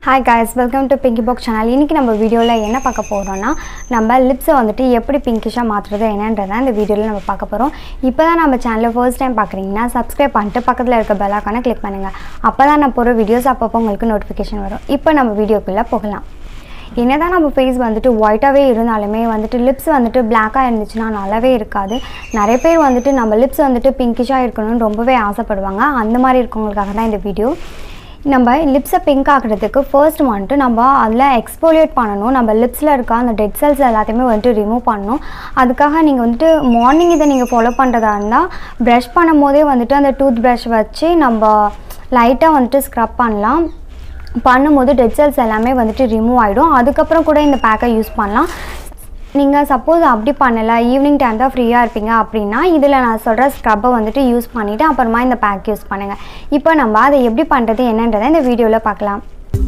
hi guys welcome to பிங்கி பாக் channel இன்றைக்கி நம்ம வீடியோவில் என்ன பார்க்க போகிறோம்னா நம்ம லிப்ஸை வந்துட்டு எப்படி பிங்கிஷாக மாற்றுறது என்னன்றதை இந்த வீடியோவில் நம்ம பார்க்க போகிறோம் இப்போ தான் நம்ம சேனலை ஃபர்ஸ்ட் டைம் பார்க்குறீங்கன்னா சப்ஸ்கிரைப் பண்ணிட்டு பக்கத்தில் இருக்க பெல்லாக்கான கிளிக் பண்ணுங்கள் அப்போ தான் நான் போகிற வீடியோஸ் அப்பப்போ உங்களுக்கு நோட்டிஃபிகேஷன் வரும் இப்போ நம்ம வீடியோக்குள்ளே போகலாம் என்னதான் நம்ம ஃபேஸ் வந்துட்டு ஒயிட்டாகவே இருந்தாலுமே வந்துட்டு லிப்ஸ் வந்துட்டு பிளாக்காக இருந்துச்சுன்னா நல்லாவே இருக்காது நிறைய பேர் வந்துட்டு நம்ம லிப்ஸ் வந்துட்டு பிங்கிஷாக இருக்கணும்னு ரொம்பவே ஆசைப்படுவாங்க அந்த மாதிரி இருக்கவங்களுக்காக தான் இந்த வீடியோ நம்ம லிப்ஸை பிங்க் ஆக்குறதுக்கு ஃபர்ஸ்ட் வந்துட்டு நம்ம அதில் எக்ஸ்போலியேட் பண்ணணும் நம்ம லிப்ஸில் இருக்க அந்த டெட் செல்ஸ் எல்லாத்தையுமே வந்துட்டு ரிமூவ் பண்ணணும் அதுக்காக நீங்கள் வந்துட்டு மார்னிங் இதை நீங்கள் ஃபாலோ பண்ணுறதா இருந்தால் ப்ரஷ் பண்ணும் போதே வந்துட்டு அந்த டூத் ப்ரஷ் வச்சு நம்ம லைட்டாக வந்துட்டு ஸ்க்ரப் பண்ணலாம் பண்ணும்போது டெட் செல்ஸ் எல்லாமே வந்துட்டு ரிமூவ் ஆகிடும் அதுக்கப்புறம் கூட இந்த பேக்கை யூஸ் பண்ணலாம் நீங்கள் சப்போஸ் அப்படி பண்ணலை ஈவினிங் டைம் தான் ஃப்ரீயாக இருப்பீங்க அப்படின்னா இதில் நான் சொல்கிற ஸ்க்ரப்பை வந்துட்டு யூஸ் பண்ணிவிட்டு அப்புறமா இந்த பேக் யூஸ் பண்ணுங்கள் இப்போ நம்ம அதை எப்படி பண்ணுறது என்னன்றதை இந்த வீடியோவில் பார்க்கலாம்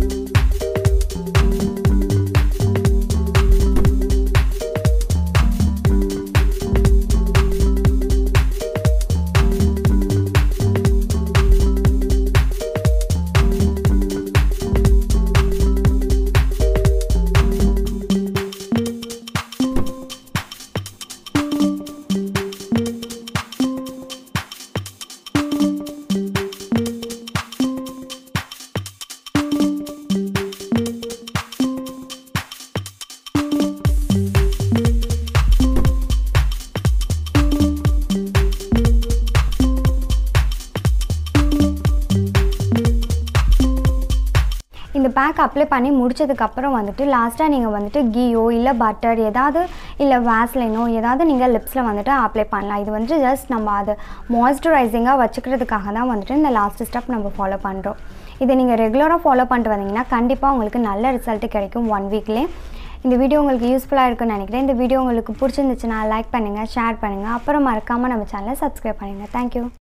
இந்த பேக் அப்ளை பண்ணி முடிச்சதுக்கப்புறம் வந்துட்டு லாஸ்ட்டாக நீங்கள் வந்துட்டு கீயோ இல்லை பட்டர் ஏதாவது இல்லை வேஸ்லைனோ ஏதாவது நீங்கள் லிப்ஸில் வந்துட்டு அப்ளை பண்ணலாம் இது வந்துட்டு ஜஸ்ட் நம்ம அது மாய்ஸ்சரைசிங்காக வச்சுக்கிறதுக்காக தான் வந்துட்டு இந்த லாஸ்ட் ஸ்டெப் நம்ம ஃபாலோ பண்ணுறோம் இதை நீங்கள் ரெகுலராக ஃபாலோ பண்ணிட்டு வந்தீங்கன்னா கண்டிப்பாக உங்களுக்கு நல்ல ரிசல்ட் கிடைக்கும் ஒன் வீக்லேயே இந்த வீடியோ உங்களுக்கு யூஸ்ஃபுல்லாக இருக்குன்னு நினைக்கிறேன் இந்த வீடியோ உங்களுக்கு பிடிச்சிருந்துச்சுன்னா லைக் பண்ணுங்கள் ஷேர் பண்ணுங்கள் அப்புறம் மறக்காமல் நம்ம சேனலை சப்ஸ்கிரைப் பண்ணுங்கள் தேங்க்யூ